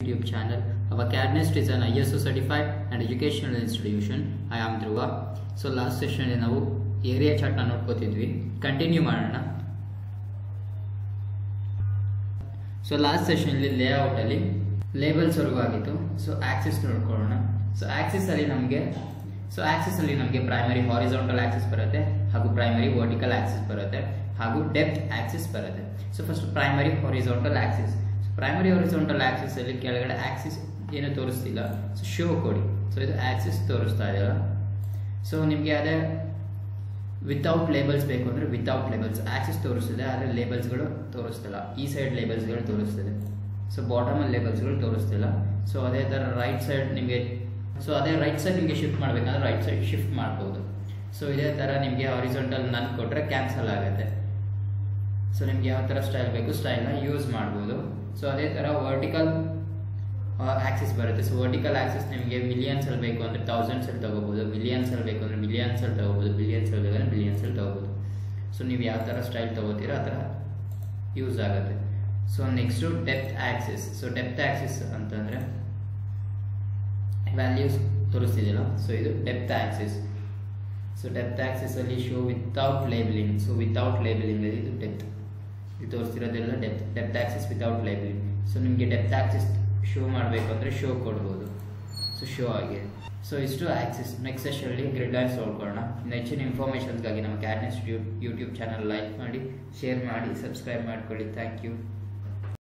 YouTube channel. Our CADNEST is an ISO certified and educational institution. I am Dhruva. So last ಸೆಷನಲ್ಲಿ ನಾವು area ಚಾರ್ಟ್ನ ನೋಡ್ಕೋತಿದ್ವಿ continue ಮಾಡೋಣ so last ಸೆಷನಲ್ಲಿ ಲೇಔಟಲ್ಲಿ ಲೇಬಲ್ಸ್ವರೆಗೂ ಆಗಿತ್ತು ಸೊ ಆಕ್ಸಿಸ್ ನೋಡ್ಕೊಳ್ಳೋಣ ಸೊ ಆಕ್ಸಿಸಲ್ಲಿ ನಮಗೆ ಸೊ ಆಕ್ಸಿಸಲ್ಲಿ ನಮಗೆ ಪ್ರೈಮರಿ ಹಾರಿಜಾಂಟಲ್ ಆಕ್ಸಿಸ್ ಬರುತ್ತೆ ಹಾಗೂ ಪ್ರೈಮರಿ ವರ್ಟಿಕಲ್ ಆಕ್ಸಿಸ್ ಬರುತ್ತೆ ಹಾಗೂ ಡೆಪ್ತ್ ಆಕ್ಸಿಸ್ ಬರುತ್ತೆ so first primary horizontal axis so primary horizontal axis ಅಲ್ಲಿ ಕೆಳಗಡೆ ಆಕ್ಸಿಸ್ ಏನು ತೋರಿಸ್ತಿಲ್ಲ ಸೊ ಶೋ ಕೊಡಿ ಸೊ ಇದು ಆಕ್ಸಿಸ್ ತೋರಿಸ್ತಾ ಇದೆಯಲ್ಲ ಸೊ ನಿಮಗೆ ಅದೇ ವಿತೌಟ್ ಲೇಬಲ್ಸ್ ಬೇಕು ಅಂದರೆ ವಿತೌಟ್ ಲೇಬಲ್ಸ್ ಆಕ್ಸಿಸ್ ತೋರಿಸ್ತಿದೆ ಆದರೆ ಲೇಬಲ್ಸ್ಗಳು ತೋರಿಸ್ತಿಲ್ಲ ಈ ಸೈಡ್ ಲೇಬಲ್ಸ್ಗಳು ತೋರಿಸ್ತಿದೆ ಸೊ ಬಾಟಮಲ್ಲಿ ಲೇಬಲ್ಸ್ಗಳು ತೋರಿಸ್ತಿಲ್ಲ ಸೊ ಅದೇ ಥರ ರೈಟ್ ಸೈಡ್ ನಿಮಗೆ ಸೊ ಅದೇ ರೈಟ್ ಸೈಡ್ ನಿಮಗೆ ಶಿಫ್ಟ್ ಮಾಡಬೇಕಂದ್ರೆ ರೈಟ್ ಸೈಡ್ ಶಿಫ್ಟ್ ಮಾಡ್ಬೋದು ಸೊ ಇದೇ ಥರ ನಿಮಗೆ ಹಾರಿಜಾಂಟಲ್ ನನ್ ಕೊಟ್ಟರೆ ಕ್ಯಾನ್ಸಲ್ ಆಗುತ್ತೆ ಸೊ ನಿಮ್ಗೆ ಯಾವ ಥರ ಸ್ಟೈಲ್ ಬೇಕು ಸ್ಟೈಲ್ನ ಯೂಸ್ ಮಾಡ್ಬೋದು ಸೊ ಅದೇ ಥರ ವರ್ಟಿಕಲ್ ಆಕ್ಸಿಸ್ ಬರುತ್ತೆ ಸೊ ವರ್ಟಿಕಲ್ ಆಕ್ಸಿಸ್ ನಿಮಗೆ ಮಿಲಿಯನ್ಸಲ್ಲಿ ಬೇಕು ಅಂದರೆ ತೌಸಂಡ್ಸಲ್ಲಿ ತೊಗೋಬೋದು ಮಿಲಿಯನ್ಸಲ್ಲಿ ಬೇಕು ಅಂದರೆ ಮಿಲಿಯನ್ಸಲ್ಲಿ ತೊಗೋಬೋದು ಬಿಲಿಯನ್ಸಲ್ಲಿ ಬೇಕಂದ್ರೆ ಬಿಲಿಯನ್ಸಲ್ಲಿ ತೊಗೋಬೋದು ಸೊ ನೀವು ಯಾವ ಥರ ಸ್ಟೈಲ್ ತೊಗೋತೀರೋ ಆ ಥರ ಯೂಸ್ ಆಗುತ್ತೆ so next depth axis so depth axis ಅಂತಂದರೆ ವ್ಯಾಲ್ಯೂಸ್ ತೋರಿಸ್ತಿದ್ದಿಲ್ಲ ಸೊ ಇದು ಡೆಪ್ತ್ ಆಕ್ಸಿಸ್ ಸೊ ಡೆಪ್ತ್ ಆಕ್ಸಿಸಲ್ಲಿ show without labeling so without labeling ಇದು ಡೆಪ್ತ್ ಇದು ತೋರಿಸ್ತಿರೋದೆಲ್ಲ depth depth axis without labeling so ನಿಮಗೆ ಡೆಪ್ತ್ ಆಕ್ಸಿಸ್ ಶೋ ಮಾಡಬೇಕು ಅಂದರೆ ಶೋ ಕೊಡ್ಬೋದು ಸೊ ಶೋ ಆಗಿ ಸೊ ಇಷ್ಟು ಆಕ್ಸಿಸ್ ನೆಕ್ಸ್ಟ್ ಸೆಷನಲ್ಲಿ ಗ್ರಿಡ್ ಲೈನ್ಸ್ ನೋಡ್ಕೊಳ್ಳೋಣ ಇನ್ನು ಹೆಚ್ಚಿನ ಇನ್ಫಾರ್ಮೇಷನ್ಸ್ಗಾಗಿ ನಮ್ಮ ಕ್ಯಾಡ್ನೆಸ್ ಯೂಟ್ಯೂಬ್ ಚಾನಲ್ ಲೈಕ್ ಮಾಡಿ ಶೇರ್ ಮಾಡಿ ಸಬ್ಸ್ಕ್ರೈಬ್ ಮಾಡ್ಕೊಳ್ಳಿ ಥ್ಯಾಂಕ್ ಯು